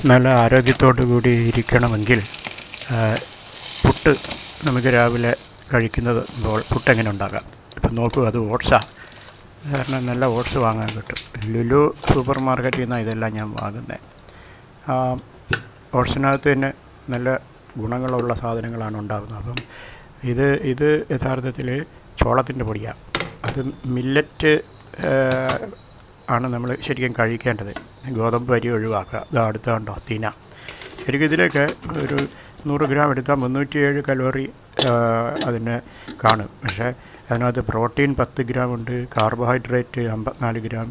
നല്ല ആരോഗ്യത്തോടു കൂടി ഇരിക്കണമെങ്കിൽ ആ, പുട്ട് നമുക്ക് രാവിലെ കഴിക്കുന്നത് ഇപ്പോൾ പുട്ട് എങ്ങനെ ഉണ്ടാക്കാം ഇപ്പം നോക്കൂ അത് ഓട്സാണ് കാരണം നല്ല ഓട്സ് വാങ്ങാൻ കിട്ടും ലുലു സൂപ്പർ മാർക്കറ്റിൽ നിന്നാണ് ഇതെല്ലാം ഞാൻ വാങ്ങുന്നത് ഓട്സിനകത്ത് തന്നെ നല്ല ഗുണങ്ങളുള്ള സാധനങ്ങളാണ് ഉണ്ടാകുന്നത് അപ്പം ഇത് ഇത് യഥാർത്ഥത്തിൽ ചോളത്തിൻ്റെ പൊടിയാണ് അത് മില്ലറ്റ് ആണ് നമ്മൾ ശരിക്കും കഴിക്കേണ്ടത് ഗോതമ്പ് അരി ഒഴിവാക്കുക ഇത് അടുത്ത കണ്ടോ തിന ശരിക്കും ഇതിലേക്ക് ഒരു നൂറ് ഗ്രാം എടുത്താൽ മുന്നൂറ്റിയേഴ് കലോറി അതിന് കാണും പക്ഷേ അതിനകത്ത് പ്രോട്ടീൻ പത്ത് ഗ്രാം ഉണ്ട് കാർബോഹൈഡ്രേറ്റ് അമ്പത്തിനാല് ഗ്രാം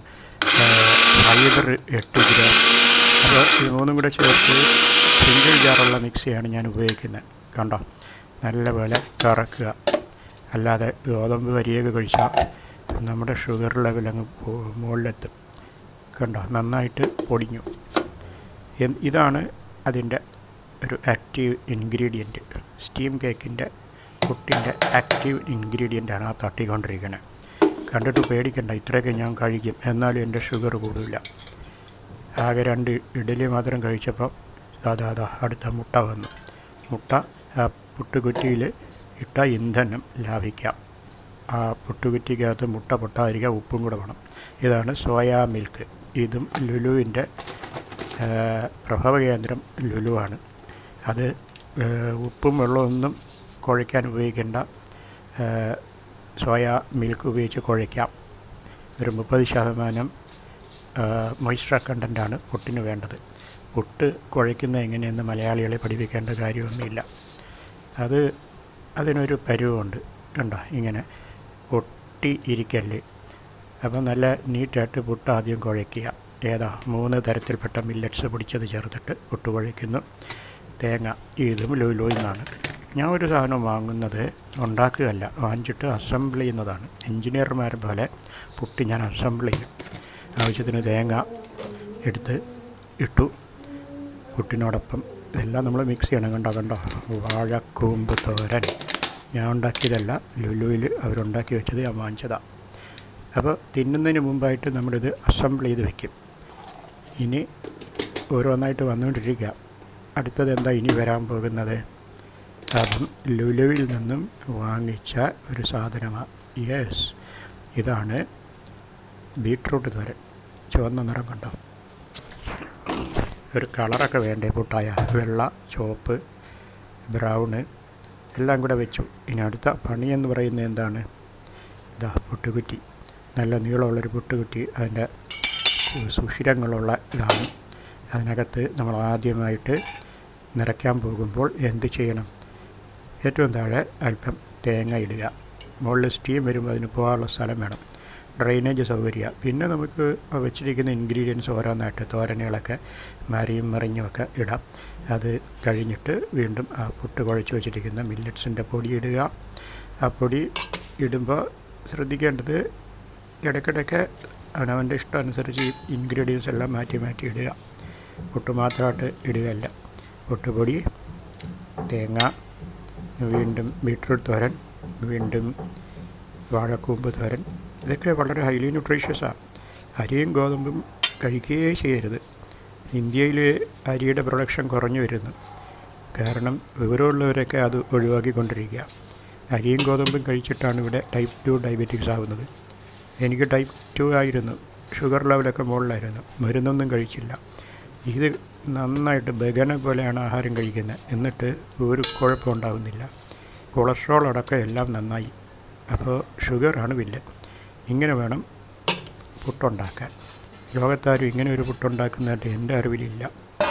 ഫൈബർ എട്ട് ഗ്രാം അപ്പോൾ ഇത് മൂന്നും കൂടെ ചേർത്ത് സിംഗിൾ ജാറുള്ള മിക്സിയാണ് ഞാൻ ഉപയോഗിക്കുന്നത് കണ്ടോ നല്ലപോലെ കറക്കുക അല്ലാതെ ഗോതമ്പ് വരിയൊക്കെ കഴിച്ചാൽ നമ്മുടെ ഷുഗർ ലെവൽ അങ്ങ് പോ- മുകളിലെത്തും കണ്ടോ നന്നായിട്ട് പൊടിഞ്ഞു എൻ- ഇതാണ് അതിൻ്റെ ഒരു ആക്റ്റീവ് ഇൻഗ്രീഡിയൻറ്റ് സ്റ്റീം കേക്കിൻ്റെ പുട്ടിൻ്റെ ആക്റ്റീവ് ഇൻഗ്രീഡിയൻ്റാണ് ആ തട്ടിക്കൊണ്ടിരിക്കുന്നത് കണ്ടിട്ട് പേടിക്കണ്ട ഇത്രയൊക്കെ ഞാൻ കഴിക്കും എന്നാലും എൻ്റെ ഷുഗർ കൂടില്ല ആകെ രണ്ട് ഇഡലി മാത്രം കഴിച്ചപ്പോൾ അതാ അതാ അടുത്ത മുട്ട വന്നു മുട്ട ആ പുട്ടുകുറ്റിയിൽ ഇട്ട ഇന്ധനം ലാഭിക്കാം ആ പുട്ടുകുറ്റിക്കകത്ത് മുട്ട പൊട്ടാതിരിക്കാൻ ഉപ്പും കൂടെ വേണം ഇതാണ് സോയാ മിൽക്ക് ഇതും ലുലുവിൻ്റെ പ്രഭവ കേന്ദ്രം ലുലുവാണ് അത് ആ, ഉപ്പും വെള്ളമൊന്നും കുഴയ്ക്കാൻ ഉപയോഗിക്കേണ്ട ആ, സോയാ മിൽക്ക് ഉപയോഗിച്ച് കുഴയ്ക്കാം ഒരു മുപ്പത് ശതമാനം മോയ്സ്ചർ കണ്ടൻ്റാണ് പുട്ടിന് വേണ്ടത് പുട്ട് കുഴയ്ക്കുന്നത് എങ്ങനെയെന്ന് മലയാളികളെ പഠിപ്പിക്കേണ്ട കാര്യമൊന്നുമില്ല അത് അതിനൊരു പരുവമുണ്ട് കണ്ടോ ഇങ്ങനെ ഒട്ടി ഇരിക്കല്ലേ അപ്പോൾ നല്ല നീറ്റായിട്ട് പുട്ട് ആദ്യം കുഴയ്ക്കുക ഏതാ മൂന്ന് തരത്തിൽപ്പെട്ട മില്ലറ്റ്സ് പൊടിച്ചത് ചേർത്തിട്ട് പുട്ട് കുഴയ്ക്കുന്നു തേങ്ങ ഇതും ലുലുയിൽ നിന്നാണ് ഞാൻ ഒരു സാധനം വാങ്ങുന്നത് ഉണ്ടാക്കുകയല്ല വാങ്ങിച്ചിട്ട് അസംബിൾ ചെയ്യുന്നതാണ് എഞ്ചിനീയർമാരെ പോലെ പുട്ട് ഞാൻ അസംബിൾ ചെയ്യും ആവശ്യത്തിന് തേങ്ങ എടുത്ത് ഇട്ടു പുട്ടിനോടൊപ്പം ഇതെല്ലാം നമ്മൾ മിക്സ് ചെയ്യണം കണ്ടോ കണ്ടോ വാഴക്കൂമ്പ് തോരൻ ഞാൻ ഉണ്ടാക്കിയതല്ല ലുലുവിൽ അവരുണ്ടാക്കി വെച്ചത് ഞാൻ വാങ്ങിച്ചതാണ് അപ്പോൾ തിന്നുന്നതിന് മുമ്പായിട്ട് നമ്മളിത് അസംബിൾ ചെയ്ത് വെക്കും ഇനി ഓരോന്നായിട്ട് വന്നുകൊണ്ടിരിക്കുക അടുത്തത് എന്താ ഇനി വരാൻ പോകുന്നത് അപ്പം ലുലുവിൽ നിന്നും വാങ്ങിച്ച ഒരു സാധനമാണ് യെസ് ഇതാണ് ബീട്രൂട്ട് തോരൻ ചുവന്ന നിറം കണ്ടോ ഒരു കളറൊക്കെ വേണ്ടേ പുട്ടായ വെള്ള ചുവപ്പ് ബ്രൗണ് എല്ലാം കൂടെ വെച്ചു ഇനി അടുത്ത പണി എന്ന് പറയുന്നത് എന്താണ് ഇതാ പുട്ടുകുറ്റി നല്ല നീളമുള്ളൊരു പുട്ടുകുറ്റി അതിൻ്റെ സുഷിരങ്ങളുള്ള ഇതാണ് അതിനകത്ത് നമ്മൾ ആദ്യമായിട്ട് നിറയ്ക്കാൻ പോകുമ്പോൾ എന്ത് ചെയ്യണം ഏറ്റവും താഴെ അല്പം തേങ്ങ ഇടുക മുകളിൽ സ്റ്റീം വരുമ്പോൾ അതിന് പോകാനുള്ള സ്ഥലം വേണം ഡ്രെയിനേജ് സൗകര്യ പിന്നെ നമുക്ക് വെച്ചിരിക്കുന്ന ഇൻഗ്രീഡിയൻസ് ഓരോന്നായിട്ട് തോരനുകളൊക്കെ മറിയും മറിഞ്ഞുമൊക്കെ ഇടാം അത് കഴിഞ്ഞിട്ട് വീണ്ടും ആ പുട്ട് കുഴച്ച് വെച്ചിരിക്കുന്ന മില്ലറ്റ്സിൻ്റെ പൊടി ഇടുക ആ പൊടി ഇടുമ്പോൾ ശ്രദ്ധിക്കേണ്ടത് ഇടയ്ക്കിടയ്ക്ക് അവനവൻ്റെ ഇഷ്ടം അനുസരിച്ച് ഈ ഇൻഗ്രീഡിയൻസ് എല്ലാം മാറ്റി മാറ്റി ഇടുക പുട്ട് മാത്രമായിട്ട് ഇടുകയല്ല പുട്ടുപൊടി തേങ്ങ വീണ്ടും ബീട്രൂട്ട് തോരൻ വീണ്ടും വാഴക്കൂമ്പ് തോരൻ ഇതൊക്കെ വളരെ ഹൈലി ന്യൂട്രീഷ്യസാണ് അരിയും ഗോതമ്പും കഴിക്കുകയേ ചെയ്യരുത് ഇന്ത്യയിൽ അരിയുടെ പ്രൊഡക്ഷൻ കുറഞ്ഞു വരുന്നു കാരണം വിവരമുള്ളവരൊക്കെ അത് ഒഴിവാക്കിക്കൊണ്ടിരിക്കുക അരിയും ഗോതമ്പും കഴിച്ചിട്ടാണ് ഇവിടെ ടൈപ്പ് ടു ഡയബറ്റിക്സ് ആവുന്നത് എനിക്ക് ടൈപ്പ് ടു ആയിരുന്നു ഷുഗർ ലെവലൊക്കെ മുകളിലായിരുന്നു മരുന്നൊന്നും കഴിച്ചില്ല ഇത് നന്നായിട്ട് ബഗന പോലെയാണ് ആഹാരം കഴിക്കുന്നത് എന്നിട്ട് ഒരു കുഴപ്പമുണ്ടാകുന്നില്ല കൊളസ്ട്രോൾ അടക്കം എല്ലാം നന്നായി അപ്പോൾ ഷുഗറാണ് വില്ലൻ ഇങ്ങനെ വേണം പുട്ടുണ്ടാക്കാൻ ലോകത്താരും ഇങ്ങനെ ഒരു പുട്ടുണ്ടാക്കുന്നതായിട്ട് എൻ്റെ അറിവിലില്ല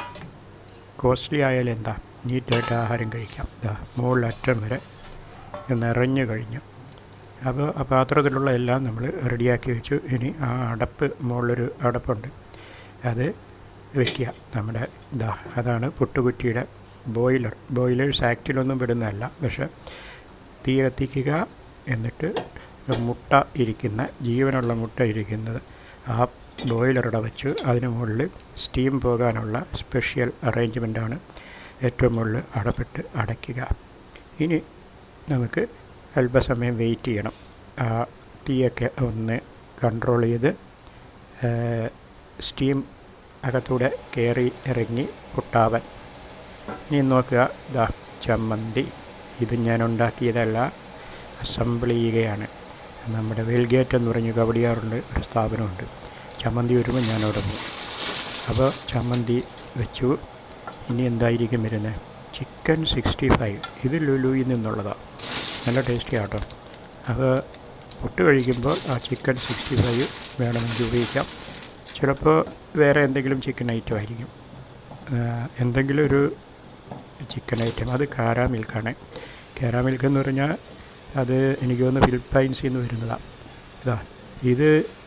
കോസ്റ്റ്ലി ആയാലും എന്താ നീറ്റായിട്ട് ആഹാരം കഴിക്കാം ഇതാ മുകളിലറ്റം വരെ നിറഞ്ഞു കഴിഞ്ഞു അപ്പോൾ ആ പാത്രത്തിലുള്ള എല്ലാം നമ്മൾ റെഡിയാക്കി വെച്ചു ഇനി ആ അടപ്പ് മുകളിലൊരു അടപ്പുണ്ട് അത് വെക്കുക നമ്മുടെ ഇതാ അതാണ് പുട്ടുകുറ്റിയുടെ ബോയിലർ ബോയിലേഴ്സ് ആക്റ്റിലൊന്നും പെടുന്നതല്ല പക്ഷെ തീ കത്തിക്കുക എന്നിട്ട് മുട്ട ഇരിക്കുന്ന ജീവനുള്ള മുട്ട ഇരിക്കുന്നത് ആ ബോയിലറുടെ വെച്ച് അതിന് മുകളിൽ സ്റ്റീം പോകാനുള്ള സ്പെഷ്യൽ അറേഞ്ച്മെൻറ്റാണ് ഏറ്റവും മുകളിൽ അടപ്പിട്ട് അടയ്ക്കുക ഇനി നമുക്ക് അല്പസമയം വെയിറ്റ് ചെയ്യണം ആ തീയൊക്കെ ഒന്ന് കൺട്രോൾ ചെയ്ത് സ്റ്റീം അകത്തൂടെ കയറി ഇറങ്ങി പുട്ടാവൻ ഇനി നോക്കുക ഇതാ ചമ്മന്തി ഇത് ഞാൻ ഉണ്ടാക്കിയതല്ല അസംബിൾ ചെയ്യുകയാണ് നമ്മുടെ വെൽഗേറ്റ് എന്ന് പറഞ്ഞ് കവടിയാറുണ്ട് ഒരു സ്ഥാപനമുണ്ട് ചമ്മന്തി വരുമ്പോൾ ഞാൻ അവിടെ പോകും അപ്പോൾ ചമ്മന്തി വെച്ചു ഇനി എന്തായിരിക്കും വരുന്നത് ചിക്കൻ സിക്സ്റ്റി ഫൈവ് ഇത് ലുലുയിൽ നിന്നുള്ളതാണ് നല്ല ടേസ്റ്റി ആട്ടോ അപ്പോൾ പുട്ട് കഴിക്കുമ്പോൾ ആ ചിക്കൻ സിക്സ്റ്റി ഫൈവ് വേണമെങ്കിൽ ഉപയോഗിക്കാം ചിലപ്പോൾ വേറെ എന്തെങ്കിലും ചിക്കൻ ഐറ്റം ആയിരിക്കും ആ, എന്തെങ്കിലും ഒരു ചിക്കൻ ഐറ്റം അത് കാരാ മിൽക്കാണ് കാരാ മിൽക്ക് എന്ന് പറഞ്ഞാൽ അത് എനിക്ക് തോന്നുന്നു ഫിലിപ്പൈൻസിൽ നിന്ന് വരുന്നതാണ് ഇതാ ഇത്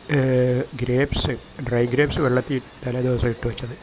ഗ്രേപ്സ് ഡ്രൈ ഗ്രേപ്സ് വെള്ളത്തിൽ തലേ ദിവസം ഇട്ട് വെച്ചത്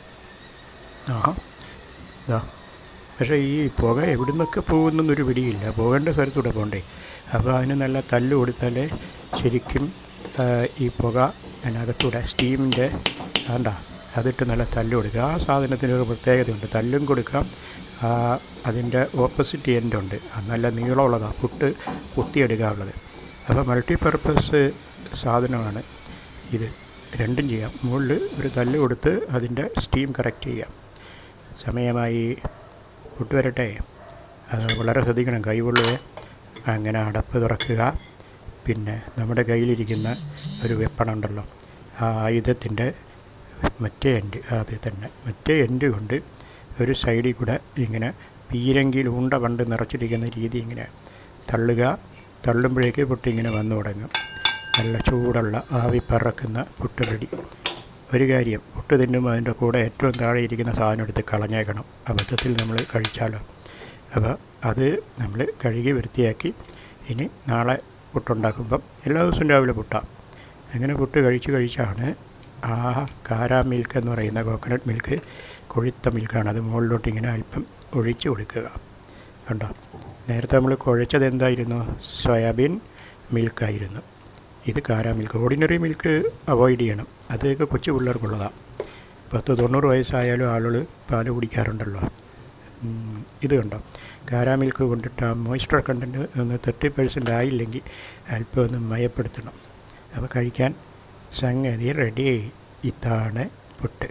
ആ ഇതാ പക്ഷേ ഈ പുക എവിടുന്നൊക്കെ പോകുന്നൊരു പിടിയില്ല പോകേണ്ട സ്ഥലത്തൂടെ പോകണ്ടേ അപ്പോൾ അതിന് നല്ല തല്ല് കൊടുത്താലേ ശരിക്കും ആ, ഈ പുക അതിനകത്തൂടെ സ്റ്റീമിൻ്റെ വേണ്ട അതിട്ട് നല്ല തല്ല് കൊടുക്കുക ആ സാധനത്തിന് ഒരു പ്രത്യേകതയുണ്ട് തല്ലും കൊടുക്കാം ആ, അതിൻ്റെ ഓപ്പോസിറ്റ് എൻഡ് ഉണ്ട് അത് നല്ല നീളമുള്ളതാണ് പുട്ട് കുത്തിയെടുക്കാനുള്ളത് അപ്പോൾ മൾട്ടിപർപ്പസ് സാധനമാണ് ഇത് രണ്ടും ചെയ്യാം മുകളിൽ ഒരു തല്ല് കൊടുത്ത് അതിൻ്റെ സ്റ്റീം കറക്റ്റ് ചെയ്യാം സമയമായി പുട്ട് വരട്ടെ അത് വളരെ ശ്രദ്ധിക്കണം കൈകൊള്ളുക അങ്ങനെ അടപ്പ് തുറക്കുക പിന്നെ നമ്മുടെ കയ്യിലിരിക്കുന്ന ഒരു വെപ്പണുണ്ടല്ലോ ആ ആയുധത്തിൻ്റെ മറ്റേ എൻഡ് അത് തന്നെ മറ്റേ എൻഡ് കൊണ്ട് ഒരു സൈഡിൽ കൂടെ ഇങ്ങനെ പീരങ്കിയിൽ ഉണ്ട പണ്ട് നിറച്ചിരിക്കുന്ന രീതി ഇങ്ങനെ തള്ളുക തള്ളുമ്പോഴേക്ക് പുട്ട് ഇങ്ങനെ വന്നു തുടങ്ങും നല്ല ചൂടുള്ള ആവി പറക്കുന്ന പുട്ട് റെഡി ഒരു കാര്യം പുട്ട് തിന്നുമ്പോൾ അതിൻ്റെ കൂടെ ഏറ്റവും താഴെ ഇരിക്കുന്ന സാധനം എടുത്ത് കളഞ്ഞേക്കണം അബദ്ധത്തിൽ നമ്മൾ കഴിച്ചാലോ അപ്പോൾ അത് നമ്മൾ കഴുകി വൃത്തിയാക്കി ഇനി നാളെ പുട്ടുണ്ടാക്കുമ്പം എല്ലാ ദിവസവും രാവിലെ പുട്ടാം അങ്ങനെ പുട്ട് കഴിച്ച് കഴിച്ചാണ് ആ കാരാ മിൽക്ക് എന്ന് പറയുന്ന കോക്കനട്ട് മിൽക്ക് കൊഴുത്ത മിൽക്കാണ് അത് മുകളിലോട്ട് ഇങ്ങനെ അല്പം ഒഴിച്ച് കൊടുക്കുക കണ്ടോ നേരത്തെ നമ്മൾ കുഴച്ചത് എന്തായിരുന്നു സോയാബീൻ മിൽക്കായിരുന്നു ഇത് Kara milk ordinary milk avoid ചെയ്യണം അതൊക്കെ കൊച്ചു പിള്ളേർക്കുള്ളതാണ് പത്ത് തൊണ്ണൂറ് വയസ്സായാലും ആളുകൾ പാല് കുടിക്കാറുണ്ടല്ലോ ഉം, ഇത് കണ്ടോ കാരാ മിൽക്ക് കൊണ്ടിട്ട് ആ മോയ്സ്ചർ കണ്ടൻറ്റ് ഒന്ന് തേർട്ടി പെർസെൻ്റ് ആയില്ലെങ്കിൽ അല്പം ഒന്ന് മയപ്പെടുത്തണം അപ്പോൾ കഴിക്കാൻ സംഗതി റെഡി ഇതാണ് പുട്ട്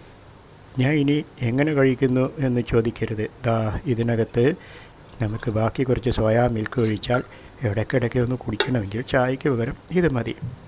ഞാൻ ഇനി എങ്ങനെ കഴിക്കുന്നു എന്ന് ചോദിക്കരുത് ദാ ഇതിനകത്ത് നമുക്ക് ബാക്കി കുറച്ച് സോയാ മിൽക്ക് ഒഴിച്ചാൽ ഇടയ്ക്കിടയ്ക്ക് ഒന്ന് കുടിക്കണമെങ്കിൽ ചായക്ക് പകരം ഇത് മതി